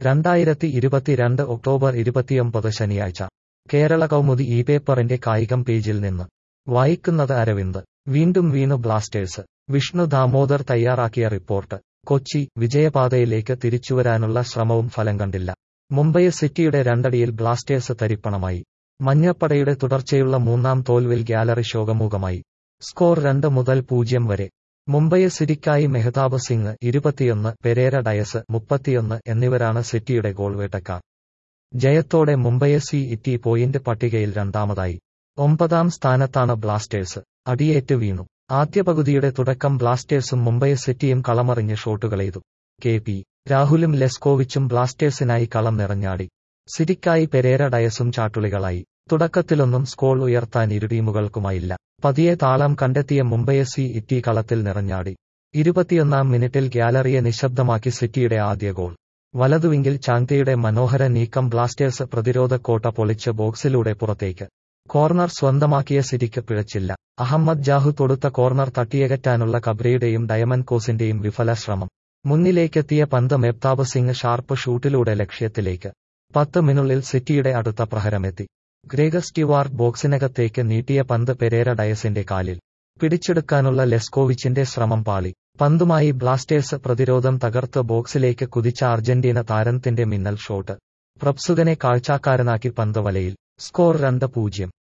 രണ്ടായിരത്തി ഇരുപത്തിരണ്ട് ഒക്ടോബർ ഇരുപത്തിയൊമ്പത് ശനിയാഴ്ച കേരള കൗമുദി ഈ പേപ്പറിന്റെ കായികം പേജിൽ നിന്ന് വായിക്കുന്നത് അരവിന്ദ് വീണ്ടും വീണു ബ്ലാസ്റ്റേഴ്സ് വിഷ്ണു ദാമോദർ തയ്യാറാക്കിയ റിപ്പോർട്ട് കൊച്ചി വിജയപാതയിലേക്ക് തിരിച്ചുവരാനുള്ള ശ്രമവും ഫലം കണ്ടില്ല മുംബൈ സിറ്റിയുടെ രണ്ടടിയിൽ ബ്ലാസ്റ്റേഴ്സ് തരിപ്പണമായി മഞ്ഞപ്പടയുടെ തുടർച്ചയുള്ള മൂന്നാം തോൽവിൽ ഗ്യാലറി ശോകമുഖമായി സ്കോർ രണ്ട് മുതൽ പൂജ്യം വരെ മുംബൈ സിറ്റിക്കായി മെഹ്താബ് സിംഗ് ഇരുപത്തിയൊന്ന് പെരേര ഡയസ് മുപ്പത്തിയൊന്ന് എന്നിവരാണ് സിറ്റിയുടെ ഗോൾ വേട്ടക്കാർ ജയത്തോടെ മുംബൈ സി ഇറ്റി പോയിന്റ് പട്ടികയിൽ രണ്ടാമതായി ഒമ്പതാം സ്ഥാനത്താണ് ബ്ലാസ്റ്റേഴ്സ് അടിയേറ്റ് വീണു ആദ്യ പകുതിയുടെ തുടക്കം ബ്ലാസ്റ്റേഴ്സും മുംബൈ സിറ്റിയും കളമറിഞ്ഞ് ഷോട്ടുകളെയ്തു കെ പി രാഹുലും ലെസ്കോവിച്ചും ബ്ലാസ്റ്റേഴ്സിനായി കളം നിറഞ്ഞാടി സിറ്റിക്കായി പെരേര ഡയസും ചാട്ടുളികളായി തുടക്കത്തിലൊന്നും സ്കോൾ ഉയർത്താൻ ഇരു ടീമുകൾക്കുമായില്ല പതിയെ താളം കണ്ടെത്തിയ മുംബൈ സി ഇറ്റി കളത്തിൽ നിറഞ്ഞാടി ഇരുപത്തിയൊന്നാം മിനിറ്റിൽ ഗ്യാലറിയെ നിശബ്ദമാക്കി സിറ്റിയുടെ ആദ്യ ഗോൾ വലതുവിങ്കിൽ ചാങ്തയുടെ മനോഹര നീക്കം ബ്ലാസ്റ്റേഴ്സ് പ്രതിരോധ കോട്ട പൊളിച്ച് ബോക്സിലൂടെ പുറത്തേക്ക് കോർണർ സ്വന്തമാക്കിയ സിറ്റിക്ക് പിഴച്ചില്ല അഹമ്മദ് ജാഹു തൊടുത്ത കോർണർ തട്ടിയകറ്റാനുള്ള കബ്രയുടെയും ഡയമണ്ട് കോസിന്റെയും വിഫല ശ്രമം മുന്നിലേക്കെത്തിയ പന്ത് മെപ്താബ് സിംഗ് ഷാർപ്പ് ഷൂട്ടിലൂടെ ലക്ഷ്യത്തിലേക്ക് പത്ത് മിനുള്ളിൽ സിറ്റിയുടെ അടുത്ത പ്രഹരമെത്തി ഗ്രേഗ സ്റ്റിവാർഡ് ബോക്സിനകത്തേക്ക് നീട്ടിയ പന്ത് പെരേര ഡയസിന്റെ കാലിൽ പിടിച്ചെടുക്കാനുള്ള ലെസ്കോവിച്ചിന്റെ ശ്രമം പാളി പന്തുമായി ബ്ലാസ്റ്റേഴ്സ് പ്രതിരോധം തകർത്ത് ബോക്സിലേക്ക് കുതിച്ച അർജന്റീന താരത്തിന്റെ മിന്നൽ ഷോട്ട് പ്രപ്സുകനെ കാഴ്ചക്കാരനാക്കി പന്ത് വലയിൽ സ്കോർ രണ്ട് പൂജ്യം